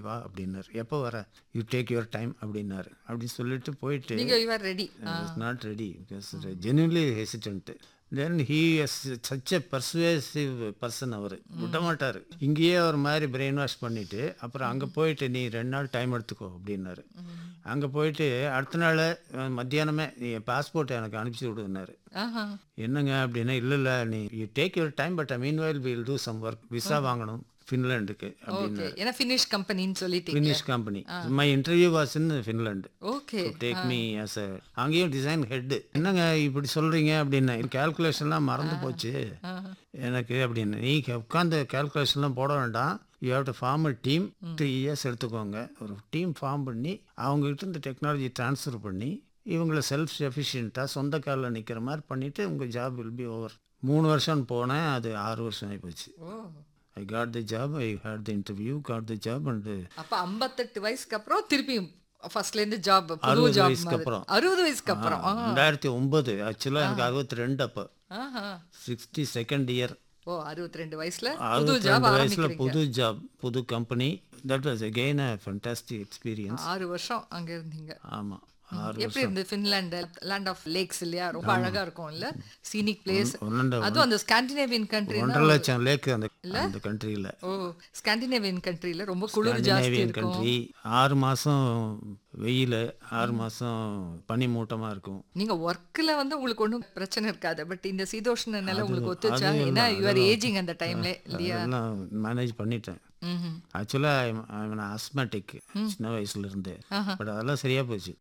வா அப்படின்னாரு எப்போ வர யூ டேக் யுவர் டைம் அப்படின்னாரு அப்படின்னு சொல்லிட்டு போயிட்டு நீங்க you are ready not ready because genuinely hesitant then he is such a persuasive person அவர் விட மாட்டார் இங்கேயே ஒரு மாதிரி பிரெயின் வாஷ் பண்ணிட்டு அப்புறம் அங்கே போயிட்டு நீ ரெண்டு நாள் டைம் எடுத்துக்கோ அப்படின்னாரு அங்கே போயிட்டு அடுத்த நாள் அஹ், மத்தியானமே நீ பாஸ்போர்ட் எனக்கு அனுப்பிச்சி விடுனாரு ஆஹா என்னங்க அப்படின்னா இல்லை இல்லை நீ you take your time but meanwhile will do some work visa வாங்கணும் ஃபின்லாண்டுக்கு அப்படின்னு ஓகே ஏன்னா ஃபினிஷ் கம்பெனின்னு சொல்லிட்டீங்க Finnish company my interview was in Finland okay take me as a அங்கேயும் டிசைன் ஹெட் என்னங்க இப்படி சொல்றீங்க அப்படின்னு கேல்குலேஷன்லாம் மறந்து போச்சு எனக்கு அப்படின்னு நீ உட்காந்து கேல்குலேஷன்லாம் போட வேண்டாம் you have to form a team three years எடுத்துக்கோங்க ஒரு டீம் ஃபார்ம் பண்ணி அவங்ககிட்ட இந்த டெக்னாலஜி ட்ரான்ஸ்ஃபர் பண்ணி இவங்கள செல்ஃப் எஃபிஷியண்ட்டாக சொந்த காலில் நிற்கிற மாதிரி பண்ணிவிட்டு உங்கள் ஜாப் வில் பி ஓவர் மூணு வருஷம் போனேன் அது ஆறு வருஷம் ஆகிப்போச்சு oh I got the job I hate the interview got the job and அப்ப 58 வயசுக்கு அப்புறம் திருப்பியும் ஃபர்ஸ்ட்ல இருந்து ஜாப் புது அறுபது ஜாப் வயசுக்கு அப்புறம். அறுபது வயசுக்கு அப்புறம் ஆ. ரெண்டாயிரத்தி ஒன்பது ஆக்சுவலாக எனக்கு அறுபத்தி ரெண்டு அப்போ ஆஹா சிக்ஸ்டி செகண்ட் இயர் ஓ 62 வயசுல புது அறுபத்தி ஜாப் ரெண்டு வயசுல ஆரம்பிக்கிறீங்க புது ஜாப் புது company that was again a fantastic experience ஆறு வருஷம் அங்க இருந்தீங்க ஆமாம் ஆறு எப்படி இருந்து ஃபின்லாந்து லேண்ட் ஆஃப் லேக்ஸ் இல்லையா ரொம்ப அழகா இருக்கும் இல்ல சீனிக் பிளேஸ் ஒன்னண்ட அதுவும் அந்த ஸ்காண்டினேவியன் கண்ட்ரி ஒன்றரை லட்சம் லேக் அந்த அந்த கண்ட்ரியில் ஓ ஸ்காண்டினேவியன் கண்ட்ரில ரொம்ப குளிர் ஜாஸ்தி ஸ்காண்டினேவியன் இருக்கும் கண்ட்ரி ஆறு மாதம் வெயில் ஆறு மாதம் பனி மூட்டமாக இருக்கும் நீங்க ஒர்க்ல வந்து உங்களுக்கு ஒண்ணும் பிரச்சனை இருக்காது பட் இந்த சீதோஷ்ண நிலை உங்களுக்கு ஒத்துச்சா அது ஏன்னா எல்லாம் யூ ஆர் ஏஜிங் அந்த டைம்ல இல்லையா அதெல்லாம் மேனேஜ் பண்ணிட்டேன் ம்ஹும். ஆக்சுவலாக ஆஸ்மேட்டிக் சின்ன வயசுல இருந்து பட் அதெல்லாம் சரியாக போச்சு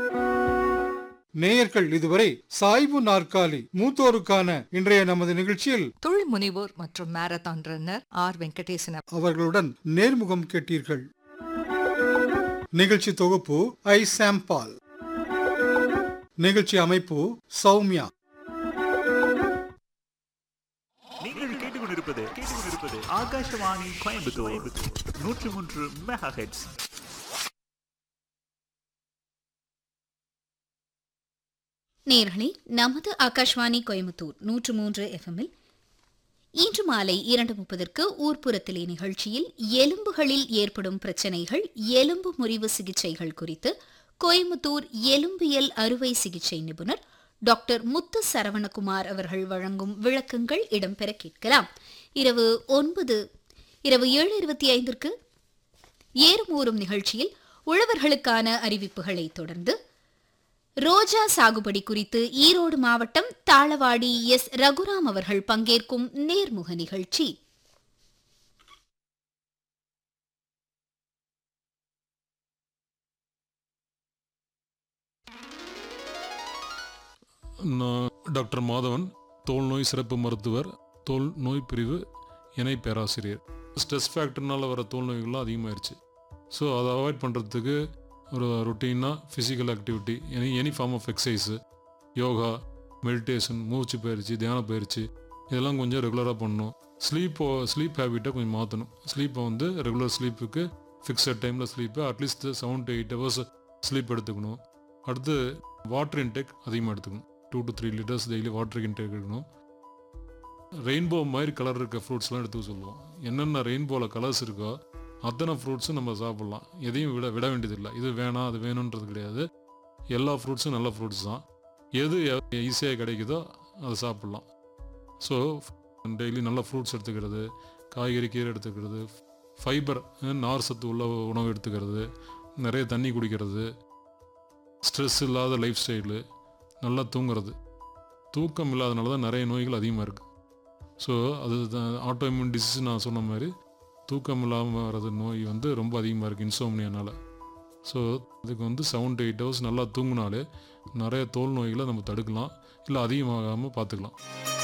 நேயர்கள் இதுவரை சாய்வு நாற்காலி மூத்தோருக்கான இன்றைய நமது நிகழ்ச்சியில் தொழில் முனைவோர் மற்றும் மாரத்தான் ரன்னர் ஆர் வெங்கடேசன் அவர்களுடன் நேர்முகம் கேட்டீர்கள் நிகழ்ச்சி தொகுப்பு ஐ சாம்பால் நிகழ்ச்சி அமைப்பு சௌமியா நீங்கள் கேட்டுக்கொண்டிருப்பது கேட்டுக்கொண்டிருப்பது ஆகாஷவாணி கோயம்புத்தூர் நூற்றி மூன்று மெகா ஹெட்ஸ் நேர்களே நமது ஆகாஷ்வாணி கோயம்புத்தூர் நூற்று மூன்று எஃப்எம்மில் இன்று மாலை இரண்டு முப்பதற்கு ஊர்ப்புறத்திலே நிகழ்ச்சியில் எலும்புகளில் ஏற்படும் பிரச்சனைகள் எலும்பு முறிவு சிகிச்சைகள் குறித்து கோயம்புத்தூர் எலும்பியல் அறுவை சிகிச்சை நிபுணர் டாக்டர் முத்து சரவணகுமார் அவர்கள் வழங்கும் விளக்கங்கள் இடம்பெற கேட்கலாம் இரவு ஒன்பது இரவு ஏழு இருபத்தி ஐந்திற்கு ஏறும் ஊறும் நிகழ்ச்சியில் உழவர்களுக்கான அறிவிப்புகளை தொடர்ந்து ரோஜா சாகுபடி குறித்து ஈரோடு மாவட்டம் தாளவாடி எஸ் ரகுராம் அவர்கள் பங்கேற்கும் நேர்முக நிகழ்ச்சி நான் டாக்டர் மாதவன் தோல் நோய் சிறப்பு மருத்துவர் தோல் நோய் பிரிவு இணை பேராசிரியர் ஸ்ட்ரெஸ் ஃபேக்டர்னால வர தோல் நோய்கள்லாம் அதிகமாயிருச்சு ஸோ அதை அவாய்ட் பண்ணுறதுக்கு ஒரு ரொட்டீனாக physical activity any any form of exercise yoga meditation மூச்சு பயிற்சி தியான பயிற்சி இதெல்லாம் கொஞ்சம் ரெகுலராக பண்ணணும் ஸ்லீப்போ ஸ்லீப் ஹேபிட்டை கொஞ்சம் மாற்றணும் ஸ்லீப்பை வந்து ரெகுலர் ஸ்லீப்புக்கு ஃபிக்ஸட் டைமில் sleep at least seven to eight hours sleep எடுத்துக்கணும் அடுத்து வாட்டர் இன்டேக் அதிகமாக எடுத்துக்கணும் two to three litres daily water intake எடுக்கணும் ரெயின்போ மாதிரி கலர் இருக்க ஃப்ரூட்ஸ்லாம் எடுத்துக்க சொல்லுவோம் என்னென்ன ரெயின்போவில் கலர்ஸ் இருக்கோ அத்தனை ஃப்ரூட்ஸும் நம்ம சாப்பிட்லாம் எதையும் விட விட வேண்டியதில்லை இது வேணாம் அது வேணுன்றது கிடையாது எல்லா ஃப்ரூட்ஸும் நல்ல ஃப்ரூட்ஸ் தான் எது ஈஸியாக கிடைக்குதோ அதை சாப்பிட்லாம் ஸோ டெய்லி நல்ல ஃப்ரூட்ஸ் எடுத்துக்கிறது காய்கறி கீரை எடுத்துக்கிறது ஃபைபர் நார் சத்து உள்ள உணவு எடுத்துக்கிறது நிறைய தண்ணி குடிக்கிறது ஸ்ட்ரெஸ் இல்லாத லைஃப் ஸ்டைலு நல்லா தூங்குறது தூக்கம் இல்லாதனால தான் நிறைய நோய்கள் அதிகமாக இருக்குது ஸோ அது ஆட்டோ இம்யூன் டிசீஸ் நான் சொன்ன மாதிரி தூக்கம் இல்லாமல் வர்றது நோய் வந்து ரொம்ப அதிகமாக இருக்குது இன்சோம்னியனால ஸோ இதுக்கு வந்து செவன் டு எயிட் ஹவர்ஸ் நல்லா தூங்கினாலே நிறைய தோல் நோய்களை நம்ம தடுக்கலாம் இல்லை அதிகமாகாமல் பார்த்துக்கலாம்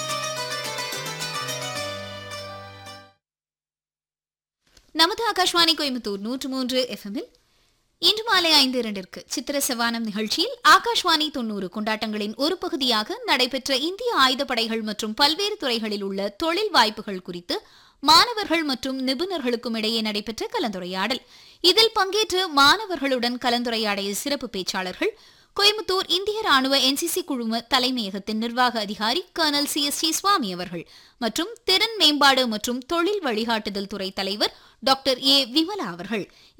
நமது ஆகாஷ்வாணி கோயம்புத்தூர் நூற்று மூன்று எஃப்எம்மில் இன்று மாலை ஐந்து இரண்டிற்கு சித்திர செவானம் நிகழ்ச்சியில் ஆகாஷ்வாணி தொண்ணூறு கொண்டாட்டங்களின் ஒரு பகுதியாக நடைபெற்ற இந்திய ஆயுதப்படைகள் மற்றும் பல்வேறு துறைகளில் உள்ள தொழில் வாய்ப்புகள் குறித்து மாணவர்கள் மற்றும் நிபுணர்களுக்கும் இடையே நடைபெற்ற கலந்துரையாடல் இதில் பங்கேற்று மாணவர்களுடன் கலந்துரையாடிய சிறப்பு பேச்சாளர்கள் கோயம்புத்தூர் இந்திய ராணுவ என்சிசி குழும தலைமையகத்தின் நிர்வாக அதிகாரி colonel C S D Swamy அவர்கள் மற்றும் திறன் மேம்பாடு மற்றும் தொழில் வழிகாட்டுதல் துறை தலைவர் டாக்டர் ஏ விமலா அவர்கள்